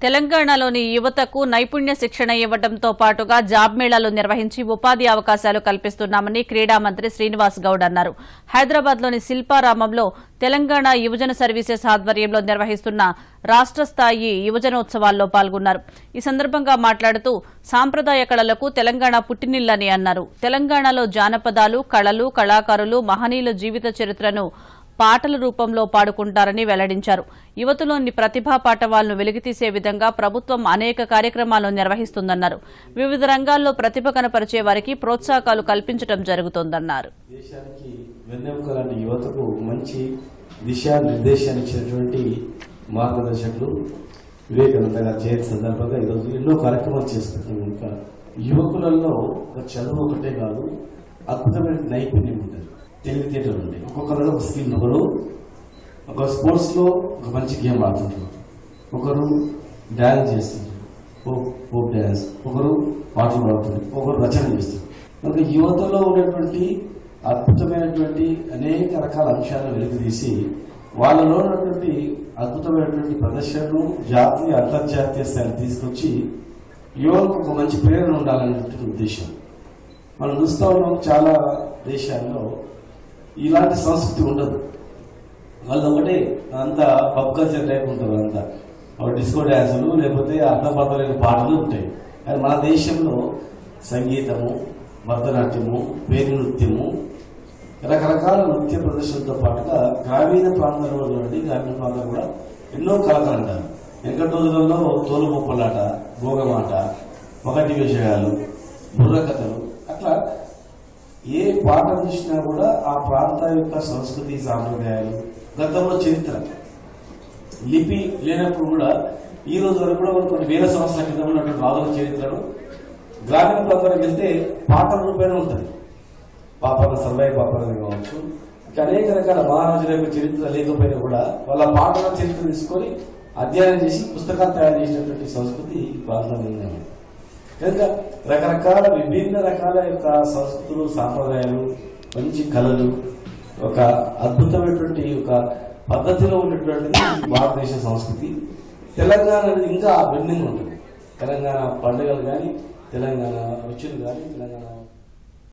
తెలంగాణలోని యువతకు నైపుణ్య శిక్షణ ఇవ్వడంతో పాటుగా జాబ్ మేళాలు నిర్వహించి ఉపాధి అవకాశాలు కల్పిస్తున్నామని క్రీడా మంత్రి శ్రీనివాస్ గౌడ్ అన్నారు హైదరాబాద్లోని శిల్పారామంలో తెలంగాణ యువజన సర్వీసెస్ ఆధ్వర్యంలో నిర్వహిస్తున్న రాష్ట్ర స్థాయి యువజనోత్సవాల్లో పాల్గొన్నారు ఈ సందర్భంగా మాట్లాడుతూ సాంప్రదాయ కళలకు తెలంగాణ పుట్టినిల్లని అన్నారు తెలంగాణలో జానపదాలు కళలు కళాకారులు మహనీయుల జీవిత చరిత్రను పాటల రూపంలో పాడుకుంటారని వెల్లడించారు యువతలోని ప్రతిభా పాటవాలను వెలికితీసే విధంగా ప్రభుత్వం అనేక కార్యక్రమాలను నిర్వహిస్తుందన్నారు వివిధ రంగాల్లో ప్రతిభ కనపరిచే వారికి ప్రోత్సాహకాలు కల్పించడం జరుగుతోందన్నారు దేశానికి వెన్నెముక లాంటి యువతకు మంచి దిశానిర్దేశాన్ని ఇచ్చినటువంటి మార్గదర్శకులు వివేకానంద గారి జయంతి సందర్భంగా ఈరోజు ఎన్నో కార్యక్రమాలు చేస్తున్నాం కనుక యువకులలో ఒక చదువు ఒకటే కాదు అద్భుతమైన నైపుణ్యం ఉంటుంది తెలివితేటలు ఉంటాయి ఒక్కొక్కరు ఒక స్కిల్ ఒకరు ఒక స్పోర్ట్స్ లో ఒక మంచి గేమ్ ఆడుతుంటారు ఒకరు డాన్స్ చేస్తుంటారు ఫోక్ ఫోక్ డాన్స్ ఒకరు పాటలు పాడుతారు ఒకరు రచన చేస్తారు కనుక యువతలో ఉన్నటువంటి అద్భుతమైనటువంటి అనేక రకాల అంశాలను వెలుగుతీసి వాళ్ళలో ఉన్నటువంటి అద్భుతమైనటువంటి ప్రదర్శనను జాతీయ అంతర్జాతీయ స్థాయికి తీసుకొచ్చి యువతకు ఒక మంచి ప్రేరణ ఉండాలనేటువంటి ఉద్దేశం మనం చూస్తూ ఉన్నాం చాలా దేశాల్లో ఇలాంటి సంస్కృతి ఉండదు వాళ్ళు ఒకటే అంతా పబ్ కల్చర్ టైప్ ఉంటారు అంతా ఒక డిస్కో డ్యాన్సులు లేకపోతే అర్థపడలేని పాటలు ఉంటాయి కానీ మన దేశంలో సంగీతము భరతనాట్యము పేరు నృత్యము రకరకాల నృత్య ప్రదర్శనతో పాటుగా గ్రామీణ ప్రాంతాల్లో నుండి గ్రామీణ ప్రాంతాలు కూడా ఎన్నో కళలు అంటారు వెనకటి రోజులలో తోలు ముప్పలాట భోగమాట ఒకటి విషయాలు బుర్రకథలు అట్లా ఏ పాట చూసినా కూడా ఆ ప్రాంత యొక్క సంస్కృతి సాంప్రదాయాలు గతంలో చరిత్ర లిపి లేనప్పుడు కూడా ఈ రోజు వరకు కూడా మనకు కొన్ని వేల సంవత్సరాల క్రితం ఉన్నటువంటి రాజుల చరిత్రను గ్రామీణ ప్రాంతానికి వెళ్తే పాటల రూపేణ ఉంటుంది పాపన సర్వై పాపన కావచ్చు ఇంకా అనేక రకాల మహారాజుల యొక్క చరిత్ర లేకపోయినా కూడా వాళ్ళ పాటల చరిత్ర తీసుకొని అధ్యయనం చేసి పుస్తకాలు తయారు చేసినటువంటి సంస్కృతి ఈ ప్రాంతంలో ఉంది కనుక రకరకాల విభిన్న రకాల యొక్క సంస్కృతులు సాంప్రదాయాలు మంచి కళలు ఒక అద్భుతమైనటువంటి ఒక పద్ధతిలో ఉన్నటువంటిది ఈ భారతదేశ సంస్కృతి తెలంగాణ అనేది ఇంకా భిన్నంగా ఉంటుంది తెలంగాణ పండుగలు కానీ తెలంగాణ రుచులు కానీ తెలంగాణ